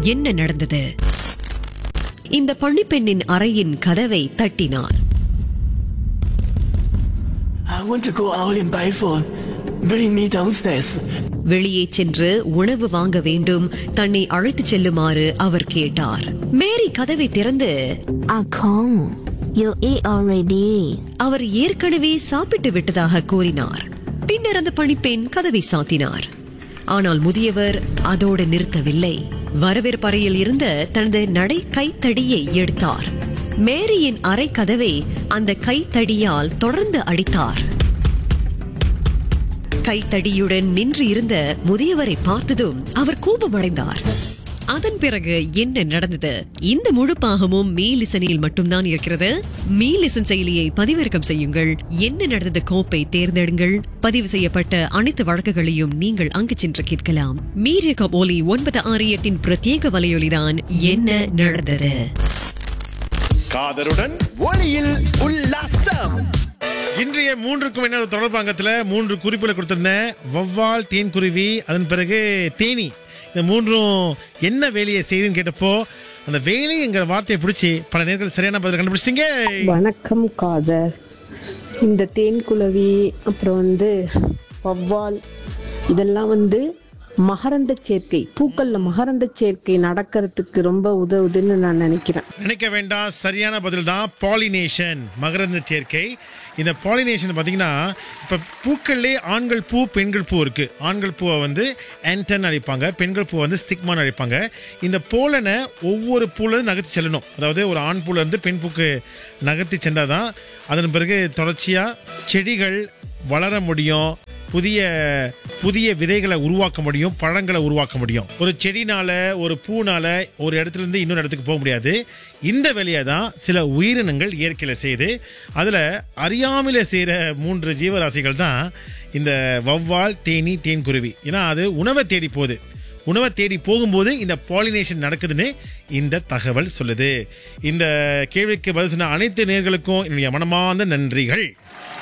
என்ன நடந்தது இந்த பணிப்பெண்ணின் அறையின் கதவை தட்டினார் I want to go out in Baifu. Bring me downstairs. வெளியே சென்று உணவு வாங்க வேண்டும் தன்னை அழைத்துச் செல்லுமாறு அவர் கேட்டார் மேரி கதவை திறந்து Ah Kong, you eat already. அவர் ஏற்கனவே சாப்பிட்டு விட்டதாக கூறினார் பின்னர் அந்த பணிப்பெண் கதவை சாத்தினார் ஆனால் முதியவர் அதோடு நிறுத்தவில்லை வரவேற்பறையில் இருந்த தனது நடை கைத்தடியை எடுத்தார் மேரியின் அறை கதவை அந்த கைத்தடியால் தொடர்ந்து அடித்தார் கைத்தடியுடன் நின்று இருந்த முதியவரை பார்த்ததும் அவர் கோபமடைந்தார் அதன் பிறகு என்ன நடந்தது இந்த முழு பாகமும் மீ லிசனில் மட்டும்தான் இருக்கிறது மீ லிசன் செயலியை பதிவிறக்கம் செய்யுங்கள் என்ன நடந்தது கோப்பை தேர்ந்தெடுங்கள் பதிவு செய்யப்பட்ட அனைத்து வழக்குகளையும் நீங்கள் அங்கு சென்று கேட்கலாம் மீடிய கபோலி ஒன்பது ஆறு எட்டின் பிரத்யேக வலையொலிதான் என்ன நடந்தது காதருடன் ஒளியில் உல்லாசம் இன்றைய மூன்றுக்கும் என்ன தொடர்பாங்கத்துல மூன்று குறிப்புகளை கொடுத்திருந்தேன் வவ்வால் தேன்குருவி அதன் பிறகு தேனி இந்த மூன்றும் என்ன வேலையை செய்யுதுன்னு கேட்டப்போ அந்த வேலைங்கிற வார்த்தையை பிடிச்சி பல நேரங்கள் சரியான பதில் கண்டுபிடிச்சிட்டீங்க வணக்கம் காதர் இந்த தேன்குளவி அப்புறம் வந்து வவ்வால் இதெல்லாம் வந்து மகரந்த சேர்க்கை பூக்கள்ல மகரந்த சேர்க்கை நடக்கிறதுக்கு ரொம்ப உதவுதுன்னு நான் நினைக்கிறேன் நினைக்க வேண்டாம் சரியான பதில் தான் பாலினேஷன் மகரந்த சேர்க்கை இந்த பாலினேஷன் பார்த்தீங்கன்னா இப்போ பூக்கள்லே ஆண்கள் பூ பெண்கள் பூ இருக்கு ஆண்கள் பூவை வந்து ஆன்டன் அழைப்பாங்க பெண்கள் பூவை வந்து ஸ்டிக்மான் அழைப்பாங்க இந்த போலனை ஒவ்வொரு பூல நகர்த்தி செல்லணும் அதாவது ஒரு ஆண் பூல இருந்து பெண் பூக்கு நகர்த்தி சென்றாதான் அதன் பிறகு தொடர்ச்சியாக செடிகள் வளர முடியும் புதிய புதிய விதைகளை உருவாக்க முடியும் பழங்களை உருவாக்க முடியும் ஒரு செடினால ஒரு பூனால ஒரு இடத்துல இருந்து இன்னொரு இடத்துக்கு போக முடியாது இந்த வேலையை தான் சில உயிரினங்கள் இயற்கையில் செய்யுது அதில் அறியாமல செய்கிற மூன்று ஜீவராசிகள் தான் இந்த வவ்வால் தேனி தேன்குருவி ஏன்னா அது உணவை தேடி போகுது உணவை தேடி போகும்போது இந்த பாலினேஷன் நடக்குதுன்னு இந்த தகவல் சொல்லுது இந்த கேள்விக்கு பதில் சொன்ன அனைத்து நேர்களுக்கும் என்னுடைய மனமார்ந்த நன்றிகள்